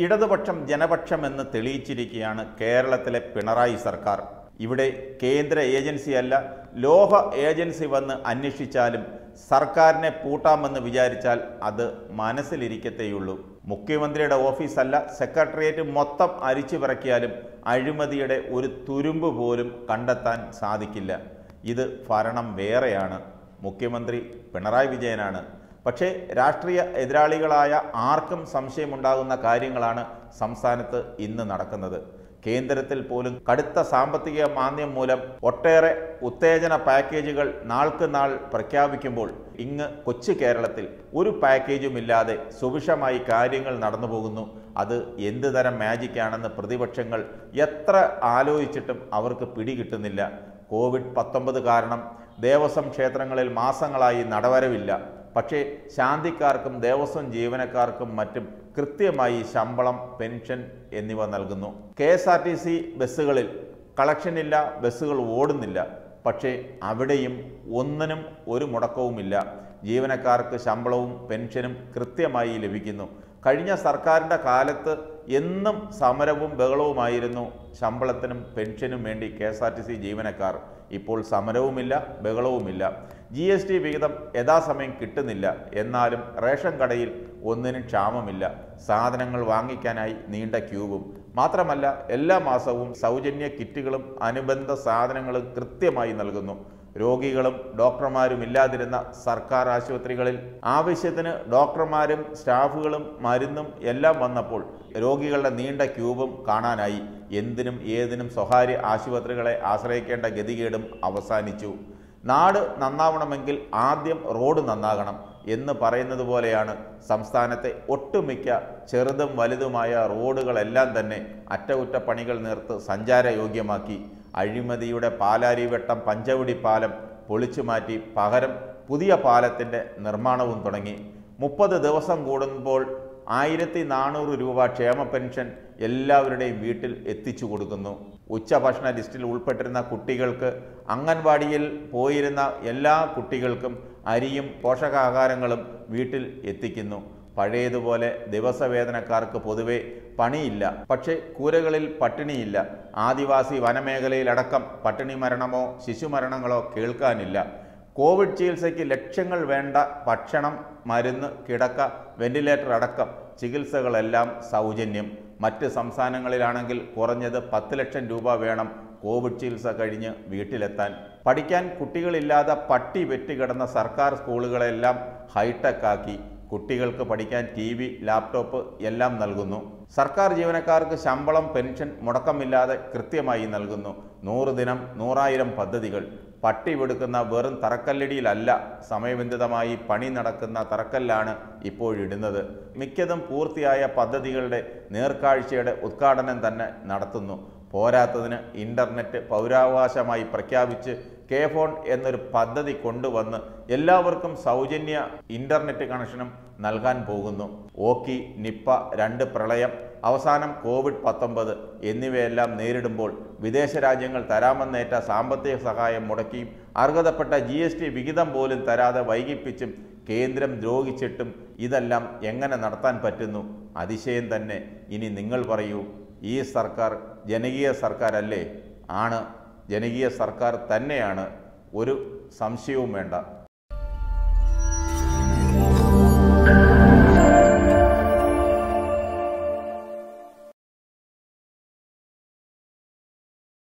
ഇടതുപക്ഷം ജനപക്ഷം എന്ന് തെളിയിച്ചിരിക്കുകയാണ് കേരളത്തിലെ പിണറായി സർക്കാർ ഇവിടെ കേന്ദ്ര ഏജൻസിയല്ല ലോക ഏജൻസി വന്ന് അന്വേഷിച്ചാലും സർക്കാരിനെ പൂട്ടാമെന്ന് വിചാരിച്ചാൽ അത് മനസ്സിലിരിക്കത്തേയുള്ളൂ മുഖ്യമന്ത്രിയുടെ ഓഫീസല്ല സെക്രട്ടേറിയറ്റ് മൊത്തം അരിച്ചു പിറക്കിയാലും അഴിമതിയുടെ ഒരു തുരുമ്പ് പോലും കണ്ടെത്താൻ സാധിക്കില്ല ഇത് ഭരണം വേറെയാണ് മുഖ്യമന്ത്രി പിണറായി വിജയനാണ് പക്ഷേ രാഷ്ട്രീയ എതിരാളികളായ ആർക്കും സംശയമുണ്ടാകുന്ന കാര്യങ്ങളാണ് സംസ്ഥാനത്ത് ഇന്ന് നടക്കുന്നത് കേന്ദ്രത്തിൽ പോലും കടുത്ത സാമ്പത്തിക മാന്ദ്യം മൂലം ഒട്ടേറെ ഉത്തേജന പാക്കേജുകൾ നാൾക്ക് നാൾ പ്രഖ്യാപിക്കുമ്പോൾ ഇങ്ങ് കൊച്ചു കേരളത്തിൽ ഒരു പാക്കേജും ഇല്ലാതെ സുഭിക്ഷമായി കാര്യങ്ങൾ നടന്നു പോകുന്നു അത് എന്ത് തരം മാജിക്കാണെന്ന് പ്രതിപക്ഷങ്ങൾ എത്ര ആലോചിച്ചിട്ടും അവർക്ക് പിടികിട്ടുന്നില്ല കോവിഡ് പത്തൊമ്പത് കാരണം ദേവസ്വം ക്ഷേത്രങ്ങളിൽ മാസങ്ങളായി നടവരവില്ല പക്ഷേ ശാന്തിക്കാർക്കും ദേവസ്വം ജീവനക്കാർക്കും മറ്റും കൃത്യമായി ശമ്പളം പെൻഷൻ എന്നിവ നൽകുന്നു K S R T C ബസ്സുകളിൽ കളക്ഷനില്ല ബസ്സുകൾ ഓടുന്നില്ല പക്ഷേ അവിടെയും ഒന്നിനും ഒരു മുടക്കവുമില്ല ജീവനക്കാർക്ക് ശമ്പളവും പെൻഷനും കൃത്യമായി ലഭിക്കുന്നു കഴിഞ്ഞ സർക്കാരിൻ്റെ കാലത്ത് എന്നും സമരവും ബഹളവുമായിരുന്നു ശമ്പളത്തിനും പെൻഷനും വേണ്ടി K S R T C ജീവനക്കാർ ഇപ്പോൾ സമരവുമില്ല ബഹളവുമില്ല ജി എസ് ടി വിഹിതം യഥാസമയം കിട്ടുന്നില്ല എന്നാലും റേഷൻ കടയിൽ ഒന്നിനും ക്ഷാമമില്ല സാധനങ്ങൾ വാങ്ങിക്കാനായി നീണ്ട ക്യൂവും മാത്രമല്ല എല്ലാ മാസവും സൗജന്യ കിറ്റുകളും അനുബന്ധ സാധനങ്ങളും കൃത്യമായി നൽകുന്നു രോഗികളും ഡോക്ടർമാരും ഇല്ലാതിരുന്ന സർക്കാർ ആശുപത്രികളിൽ ആവശ്യത്തിന് ഡോക്ടർമാരും സ്റ്റാഫുകളും മരുന്നും എല്ലാം വന്നപ്പോൾ രോഗികളുടെ നീണ്ട ക്യൂവും കാണാനായി എന്തിനും ഏതിനും സ്വകാര്യ ആശുപത്രികളെ ആശ്രയിക്കേണ്ട ഗതികേടും അവസാനിച്ചു നാട് നന്നാവണമെങ്കിൽ ആദ്യം റോഡ് നന്നാകണം എന്ന് പറയുന്നത് പോലെയാണ് സംസ്ഥാനത്തെ ഒട്ടുമിക്ക ചെറുതും വലുതുമായ റോഡുകളെല്ലാം തന്നെ അറ്റകുറ്റപ്പണികൾ നേർത്ത് സഞ്ചാരയോഗ്യമാക്കി അഴിമതിയുടെ പാലാരിവട്ടം പഞ്ചവടി പാലം പൊളിച്ചു മാറ്റി പകരം പുതിയ പാലത്തിൻ്റെ നിർമ്മാണവും തുടങ്ങി മുപ്പത് ദിവസം കൂടുമ്പോൾ ആയിരത്തി നാനൂറ് രൂപ ക്ഷേമ പെൻഷൻ എല്ലാവരുടെയും വീട്ടിൽ എത്തിച്ചു കൊടുക്കുന്നു ഉച്ചഭക്ഷണ ലിസ്റ്റിൽ ഉൾപ്പെട്ടിരുന്ന കുട്ടികൾക്ക് അംഗൻവാടിയിൽ പോയിരുന്ന എല്ലാ കുട്ടികൾക്കും അരിയും പോഷകാഹാരങ്ങളും വീട്ടിൽ എത്തിക്കുന്നു പഴയതുപോലെ ദിവസവേതനക്കാർക്ക് പൊതുവെ പണിയില്ല പക്ഷേ കൂരകളിൽ പട്ടിണിയില്ല ആദിവാസി വനമേഖലയിലടക്കം പട്ടിണി മരണമോ ശിശുമരണങ്ങളോ കേൾക്കാനില്ല കോവിഡ് ചികിത്സയ്ക്ക് ലക്ഷങ്ങൾ വേണ്ട ഭക്ഷണം മരുന്ന് കിടക്ക വെന്റിലേറ്റർ അടക്കം ചികിത്സകളെല്ലാം സൗജന്യം മറ്റ് സംസ്ഥാനങ്ങളിലാണെങ്കിൽ കുറഞ്ഞത് പത്ത് ലക്ഷം രൂപ വേണം കോവിഡ് ചികിത്സ കഴിഞ്ഞ് വീട്ടിലെത്താൻ പഠിക്കാൻ കുട്ടികളില്ലാതെ പട്ടി വെറ്റിക്കിടന്ന സർക്കാർ സ്കൂളുകളെല്ലാം ഹൈടെക് ആക്കി കുട്ടികൾക്ക് പഠിക്കാൻ ടി വി ലാപ്ടോപ്പ് എല്ലാം നൽകുന്നു സർക്കാർ ജീവനക്കാർക്ക് ശമ്പളം പെൻഷൻ മുടക്കമില്ലാതെ കൃത്യമായി നൽകുന്നു നൂറ് ദിനം നൂറായിരം പദ്ധതികൾ പട്ടി വെടുക്കുന്ന വെറും തറക്കല്ലടിയിലല്ല സമയബന്ധിതമായി പണി നടക്കുന്ന തറക്കല്ലാണ് ഇപ്പോഴിടുന്നത് മിക്കതും പൂർത്തിയായ പദ്ധതികളുടെ നേർക്കാഴ്ചയുടെ ഉദ്ഘാടനം തന്നെ നടത്തുന്നു പോരാത്തതിന് ഇൻ്റർനെറ്റ് പൗരാവകാശമായി പ്രഖ്യാപിച്ച് കെ ഫോൺ എന്നൊരു പദ്ധതി കൊണ്ടുവന്ന് എല്ലാവർക്കും സൗജന്യ ഇൻ്റർനെറ്റ് കണക്ഷനും നൽകാൻ പോകുന്നു ഓക്കി നിപ്പ രണ്ട് പ്രളയം അവസാനം കോവിഡ് പത്തൊമ്പത് എന്നിവയെല്ലാം നേരിടുമ്പോൾ വിദേശ രാജ്യങ്ങൾ തരാമെന്നേറ്റ സാമ്പത്തിക സഹായം മുടക്കിയും അർഹതപ്പെട്ട ജി എസ് ടി വിഹിതം പോലും തരാതെ വൈകിപ്പിച്ചും കേന്ദ്രം ദ്രോഹിച്ചിട്ടും ഇതെല്ലാം എങ്ങനെ നടത്താൻ പറ്റുന്നു അതിശയം തന്നെ ഇനി നിങ്ങൾ പറയൂ ഈ സർക്കാർ ജനകീയ സർക്കാരല്ലേ ആണ് ജനകീയ സർക്കാർ തന്നെയാണ് ഒരു സംശയവും വേണ്ട